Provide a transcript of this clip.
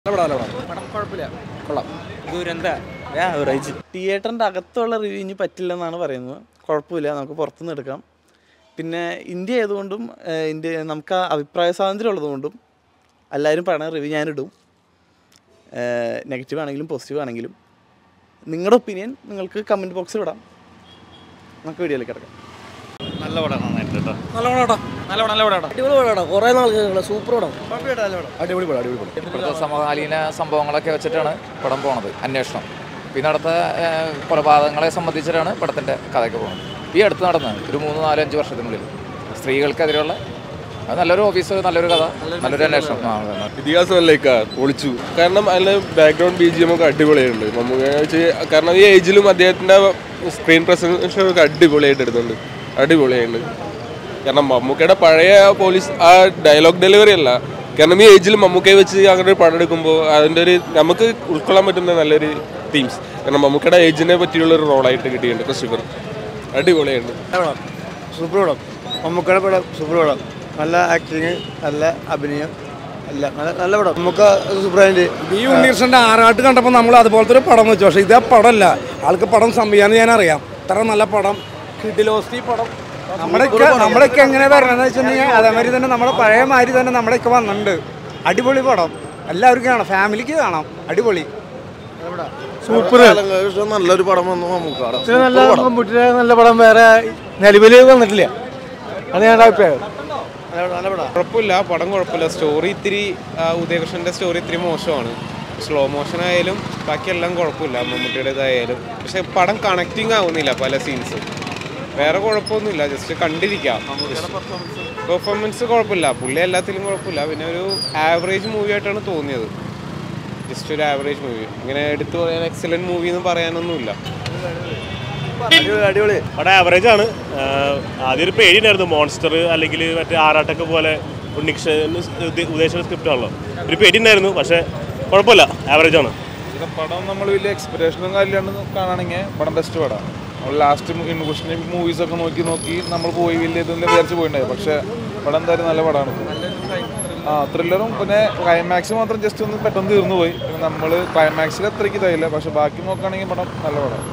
പടം കുഴപ്പമില്ല കൊള്ളാം ദുരന്ത ആവറേജ് തിയേറ്ററിൻ്റെ അകത്തുള്ള റിവ്യൂ ഇനി പറ്റില്ലെന്നാണ് പറയുന്നത് കുഴപ്പമില്ല നമുക്ക് പുറത്തുനിന്ന് എടുക്കാം പിന്നെ ഇന്ത്യ ആയതുകൊണ്ടും ഏഹ്, ഇന്ത്യ നമുക്ക് ആ അഭിപ്രായ സ്വാതന്ത്ര്യം ഉള്ളതുകൊണ്ടും എല്ലാവരും പറയണ റിവ്യൂ ഞാനിടും നെഗറ്റീവ് ആണെങ്കിലും പോസിറ്റീവ് ആണെങ്കിലും നിങ്ങളുടെ ഒപ്പീനിയൻ നിങ്ങൾക്ക് കമൻറ്റ് ബോക്സിൽ ഇടാം നമുക്ക് വീഡിയോയിലേക്ക് കിടക്കാം നല്ല പടം നന്നായിട്ട് കേട്ടോ നല്ല പടാ നല്ല പടം നല്ല പടാ അടിപൊളി പടമാണ് കുറേ നാൾക്ക് സൂപ്പർ പടം അടിപൊളി പടം അടിപൊളി പടം ഇപ്പോഴത്തെ സമകാലീന സംഭവങ്ങളൊക്കെ വെച്ചിട്ടാണ് പടം പോണത് അന്വേഷണം പിന്നെ അടുത്ത ഏഹ്, കൊലപാതകങ്ങളെ സംബന്ധിച്ചിട്ടാണ് പടത്തിൻ്റെ കഥയ്ക്ക് പോകുന്നത് ഈ അടുത്ത് നടന്ന ഒരു മൂന്ന് നാല് അഞ്ച് വർഷത്തിനുള്ളിൽ സ്ത്രീകൾക്കെതിരെയുള്ള അത് നല്ലൊരു ഓഫീസർ നല്ലൊരു കഥ നല്ലൊരു അന്വേഷണം ആ, അതെ. ഇതിഹാസമല്ലേക്കാ പൊളിച്ചു കാരണം അതിന് ബാക്ക്ഗ്രൗണ്ട് ബി ജി എം ഒക്കെ അടിപൊളിയുണ്ട് നമുക്ക് വെച്ച് കാരണം ഈ ഏജിലും അദ്ദേഹത്തിന്റെ സ്ക്രീൻ പ്രസൻസ് ഒക്കെ അടിപൊളിയായിട്ട് എടുക്കുന്നുണ്ട് അടിപൊളിയായിട്ടുണ്ട് കാരണം മമ്മൂക്കയുടെ പഴയ പോലീസ് ആ ഡയലോഗ് ഡെലിവറി അല്ല കാരണം ഈ ഏജിൽ മമ്മൂക്കയെ വെച്ച് അങ്ങനെ ഒരു പടം എടുക്കുമ്പോൾ അതിൻ്റെ ഒരു നമുക്ക് ഉൾക്കൊള്ളാൻ പറ്റുന്ന നല്ലൊരു തീംസ് കാരണം മമ്മൂക്കയുടെ ഏജിനെ പറ്റിയുള്ള ഒരു റോളായിട്ട് കിട്ടിയിട്ടുണ്ട് ക്രിസ്റ്റഫർ അടിപൊളിയായിട്ടുണ്ട് സൂപ്പർ പടം മമ്മൂക്കയുടെ പടം സൂപ്പർ പടം നല്ല ആക്ടിങ് നല്ല അഭിനയം അല്ല നല്ല നല്ല പടം നമുക്ക് സൂപ്പറായിട്ട് ഈ ഉണ്ണീർഷന്റെ ആറാട്ട് കണ്ടപ്പോൾ നമ്മൾ അതുപോലത്തെ ഒരു പടം വെച്ചു പക്ഷേ ഇതേ പടമല്ല ആൾക്ക് പടം സംവിധാനം ഞാൻ അറിയാം ഇത്ര നല്ല പടം കിഡിലോസ്റ്റി പടം നമ്മുടെയൊക്കെ നമ്മുടെയൊക്കെ എങ്ങനെ വരണമെന്ന് വെച്ചിട്ടുണ്ടെങ്കിൽ അതേമാതിരി തന്നെ നമ്മുടെ പഴയ മാതിരി തന്നെ നമ്മുടെയൊക്കെ വന്നിട്ടുണ്ട് അടിപൊളി പടം എല്ലാവർക്കും കാണാം ഫാമിലിക്ക് കാണാം അടിപൊളി സൂപ്പർ നല്ലൊരു പടം വന്നു മമ്മൂക്കാട നല്ല മമ്മൂട്ടിയുടെ നല്ല പടം വേറെ നിലവിൽ വന്നിട്ടില്ല അത് ഞങ്ങളുടെ അഭിപ്രായം നല്ല പടം കുഴപ്പമില്ല പടം കുഴപ്പമില്ല സ്റ്റോറി ഇത്തിരി ആ, ഉദയകൃഷ്ണന്റെ സ്റ്റോറി ഇത്തിരി മോശമാണ് സ്ലോ മോഷൻ ആയാലും ബാക്കിയെല്ലാം കുഴപ്പമില്ല മമ്മൂട്ടിയുടേതായാലും പക്ഷെ പടം കണക്റ്റിംഗ് ആവുന്നില്ല പല സീൻസും വേറെ കുഴപ്പമൊന്നുമില്ല ജസ്റ്റ് കണ്ടിരിക്കാം പെർഫോമൻസ് കുഴപ്പമില്ല പുള്ളി എല്ലാത്തിലും കുഴപ്പമില്ല പിന്നെ ഒരു ആവറേജ് മൂവി ആയിട്ടാണ് തോന്നിയത് ജസ്റ്റ് ഒരു ആവറേജ് മൂവി ഇങ്ങനെ എടുത്തു പറയാൻ എക്സലന്റ് മൂവി എന്ന് പറയാനൊന്നുമില്ല അടിപൊളി അവിടെ ആവറേജ് ആണ് ആഹ് ആദ്യം ഒരു പേടിയുണ്ടായിരുന്നു മോൺസ്റ്റർ അല്ലെങ്കിൽ മറ്റേ ആറാട്ടൊക്കെ പോലെ ഉണ്ണിക്ഷ ഉദ്ദേശ സ്ക്രിപ്റ്റ് ആണല്ലോ ഒരു പേടിയുണ്ടായിരുന്നു പക്ഷേ കുഴപ്പമില്ല ആവറേജ് ആണ് പടം നമ്മൾ വലിയ എക്സ്പെക്ടേഷനും കാര്യമില്ലാണ്ട് കാണുകയാണെങ്കിൽ പടം ബെസ്റ്റ് പടം നമ്മൾ ലാസ്റ്റ് ഇൻകുഷനെ മൂവീസ് ഒക്കെ നോക്കി നോക്കി നമ്മൾ പോയി വലിയ ഇതൊന്നും വിചാരിച്ച് പോയിട്ടുണ്ടായി പക്ഷേ പടം എന്തായാലും നല്ല പടമാണ് ആ ത്രില്ലറും പിന്നെ ക്ലൈമാക്സ് മാത്രം ജസ്റ്റ് ഒന്ന് പെട്ടെന്ന് തീർന്നു പോയി പിന്നെ നമ്മൾ ക്ലൈമാക്സിൽ അത്രയ്ക്ക് ഇതായില്ല പക്ഷെ ബാക്കി നോക്കുകയാണെങ്കിൽ പടം നല്ല പടം